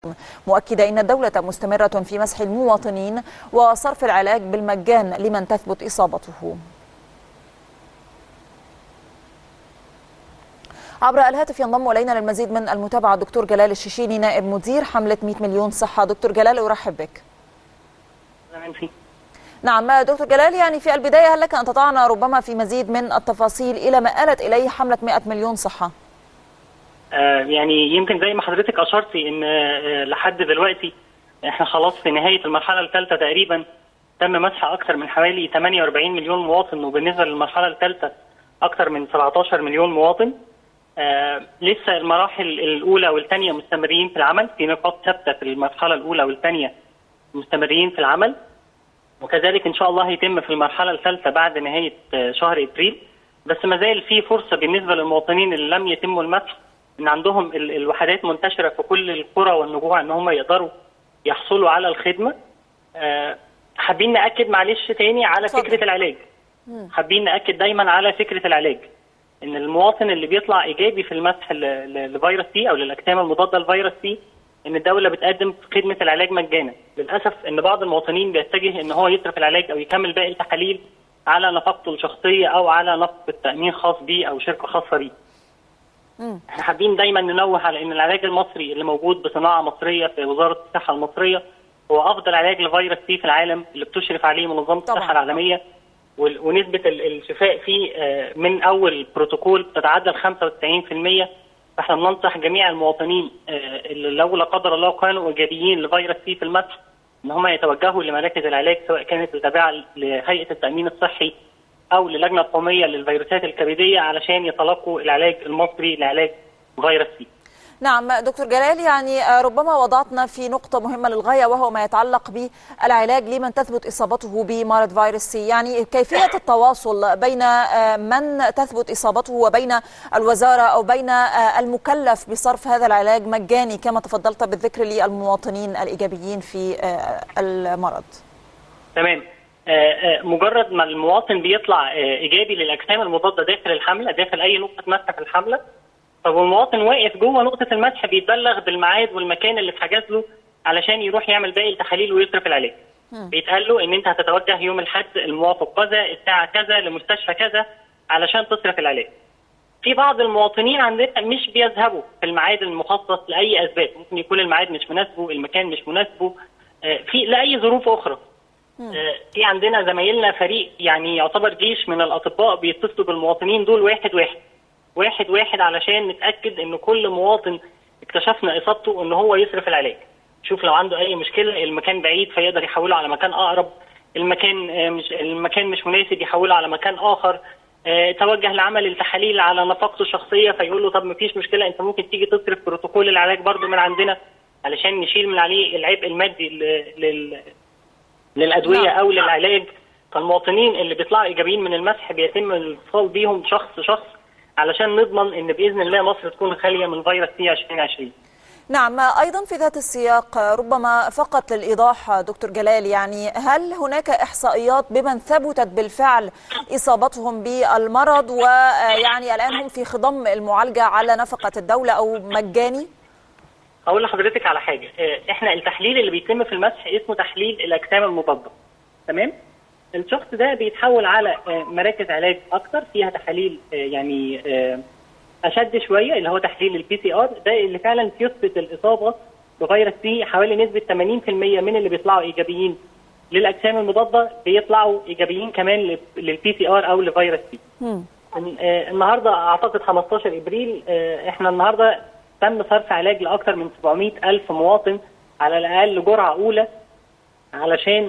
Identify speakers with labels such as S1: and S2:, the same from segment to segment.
S1: مؤكدة أن الدولة مستمرة في مسح المواطنين وصرف العلاج بالمجان لمن تثبت إصابته عبر الهاتف ينضم الينا للمزيد من المتابعه الدكتور جلال الشيشيني نائب مدير حمله 100 مليون صحه دكتور جلال ارحب بك نعم دكتور جلال يعني في البدايه هل لك ان تضعنا ربما في مزيد من التفاصيل الى ما آلت اليه حمله 100 مليون صحه
S2: آه يعني يمكن زي ما حضرتك اشرتي ان آه لحد دلوقتي احنا خلاص في نهايه المرحله الثالثه تقريبا تم مسح اكثر من حوالي 48 مليون مواطن وبالنسبه للمرحله الثالثه اكثر من 17 مليون مواطن آه لسه المراحل الاولى والثانيه مستمرين في العمل في نقاط ثابته في المرحله الاولى والثانيه مستمرين في العمل وكذلك ان شاء الله هيتم في المرحله الثالثه بعد نهايه آه شهر ابريل بس ما زال في فرصه بالنسبه للمواطنين اللي لم يتموا المسح ان عندهم ال الوحدات منتشره في كل القرى والنجوع ان هم يقدروا يحصلوا على الخدمه آه حابين ناكد معلش تاني على فضل. فكره العلاج حابين ناكد دايما على فكره العلاج ان المواطن اللي بيطلع ايجابي في المسح لفيروس سي او للاجسام المضاده لفيروس سي ان الدوله بتقدم خدمه العلاج مجانا للاسف ان بعض المواطنين بيتجه ان هو يصرف العلاج او يكمل باقي التحاليل على نفقته الشخصيه او على نفقه تامين خاص بيه او شركه خاصه بيه احنا حابين دايما ننوه على ان العلاج المصري اللي موجود بصناعه مصريه في وزاره الصحه المصريه هو افضل علاج لفيروس سي في العالم اللي بتشرف عليه منظمه الصحه العالميه ونسبه الشفاء فيه من اول بروتوكول بتتعدى ال 95% فاحنا بننصح جميع المواطنين اللي لو لا قدر الله كانوا ايجابيين لفيروس سي في المسح ان هم يتوجهوا لمراكز العلاج سواء كانت تابعه لهيئه التامين الصحي او للجنه القوميه للفيروسات الكبديه علشان يتلقوا العلاج المصري لعلاج فيروس سي.
S1: نعم دكتور جلال يعني ربما وضعتنا في نقطة مهمة للغاية وهو ما يتعلق بالعلاج لمن تثبت إصابته بمرض فيروس سي يعني كيفية التواصل بين من تثبت إصابته وبين الوزارة أو بين المكلف بصرف هذا العلاج مجاني كما تفضلت بالذكر للمواطنين الإيجابيين في المرض
S2: تمام مجرد ما المواطن بيطلع إيجابي للأجسام المضادة داخل الحملة داخل أي نقطة مسح في الحملة طب والمواطن واقف جوه نقطه المسح بيتبلغ بالميعاد والمكان اللي اتحجز له علشان يروح يعمل باقي التحاليل ويصرف العلاج. بيتقال له ان انت هتتوجه يوم الاحد الموافق كذا الساعه كذا لمستشفى كذا علشان تصرف العلاج. في بعض المواطنين عندنا مش بيذهبوا في الميعاد المخصص لاي اسباب، ممكن يكون الميعاد مش مناسبه، المكان مش مناسبه، في لاي ظروف اخرى. في عندنا زمايلنا فريق يعني يعتبر جيش من الاطباء بيتصلوا بالمواطنين دول واحد واحد. واحد واحد علشان نتاكد ان كل مواطن اكتشفنا اصابته ان هو يصرف العلاج شوف لو عنده اي مشكله المكان بعيد فيقدر يحوله على مكان اقرب المكان مش المكان مش مناسب يحوله على مكان اخر اه توجه لعمل التحاليل على نفقته الشخصيه فيقول له طب مفيش مشكله انت ممكن تيجي تصرف بروتوكول العلاج برضو من عندنا علشان نشيل من عليه العبء المادي لل للادويه او للعلاج فالمواطنين اللي بيطلعوا ايجابيين من المسح بيتم الاتصال بيهم شخص شخص علشان نضمن ان باذن الله مصر تكون خاليه من فيروس سي 2020
S1: نعم ايضا في ذات السياق ربما فقط للايضاح دكتور جلال يعني هل هناك احصائيات بمن ثبتت بالفعل اصابتهم بالمرض ويعني الان هم في خضم المعالجه على نفقه الدوله او مجاني؟
S2: اقول لحضرتك على حاجه احنا التحليل اللي بيتم في المسح اسمه تحليل الاجسام المضاده تمام؟ الشخص ده بيتحول على مراكز علاج اكتر فيها تحاليل يعني اشد شويه اللي هو تحليل البي سي ار ده اللي فعلا يثبت الاصابه بفيروس سي حوالي نسبه 80% من اللي بيطلعوا ايجابيين للاجسام المضاده بيطلعوا ايجابيين كمان للبي سي ار او لفيروس سي. النهارده اعتقد 15 ابريل احنا النهارده تم صرف علاج لاكثر من 700 الف مواطن على الاقل جرعه اولى علشان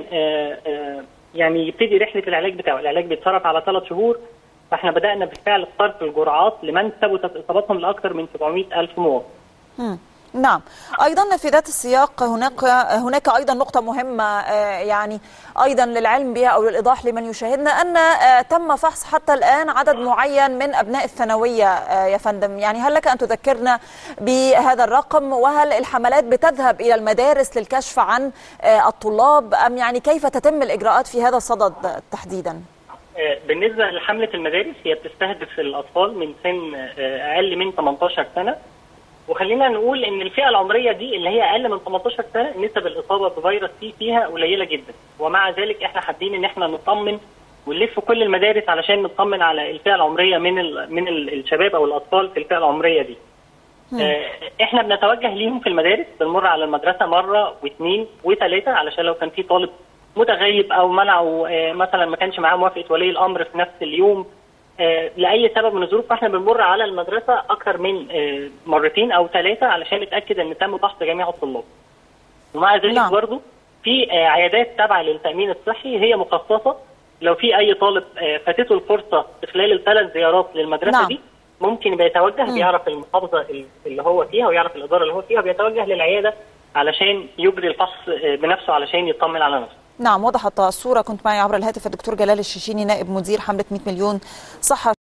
S2: يعني يبتدي رحله العلاج بتاعه، العلاج بيتصرف على ثلاث شهور فاحنا بدانا بالفعل صرف الجرعات لمن ثبتت اصابتهم لاكثر من 700 الف مواطن.
S1: نعم ايضا في ذات السياق هناك هناك ايضا نقطه مهمه يعني ايضا للعلم بها او للايضاح لمن يشاهدنا ان تم فحص حتى الان عدد معين من ابناء الثانويه يا فندم يعني هل لك ان تذكرنا بهذا الرقم وهل الحملات بتذهب الى المدارس للكشف عن الطلاب ام يعني كيف تتم الاجراءات في هذا الصدد تحديدا
S2: بالنسبه لحمله المدارس هي بتستهدف الاطفال من سن اقل من 18 سنه وخلينا نقول ان الفئه العمريه دي اللي هي اقل من 18 سنه نسب الاصابه بفيروس سي فيها قليله جدا ومع ذلك احنا حابين ان احنا نطمن ونلف كل المدارس علشان نطمن على الفئه العمريه من ال من ال الشباب او الاطفال في الفئه العمريه دي. آه احنا بنتوجه ليهم في المدارس بنمر على المدرسه مره واثنين وثلاثه علشان لو كان في طالب متغيب او منعه آه مثلا ما كانش معاه موافقه ولي الامر في نفس اليوم آه لاي سبب من الظروف فاحنا بنمر على المدرسه اكثر من آه مرتين او ثلاثه علشان نتاكد ان تم فحص جميع الطلاب. ومع ذلك
S1: نعم.
S2: برضه في آه عيادات تابعه للتامين الصحي هي مخصصه لو في اي طالب آه فاتته الفرصه في خلال الثلاث زيارات للمدرسه
S1: نعم.
S2: دي ممكن بيتوجه بيعرف المحافظه اللي هو فيها ويعرف الاداره اللي هو فيها بيتوجه للعياده علشان يجري الفحص آه بنفسه علشان يطمن على نفسه.
S1: نعم وضحت الصورة كنت معي عبر الهاتف الدكتور جلال الشيشيني نائب مدير حملة 100 مليون صحة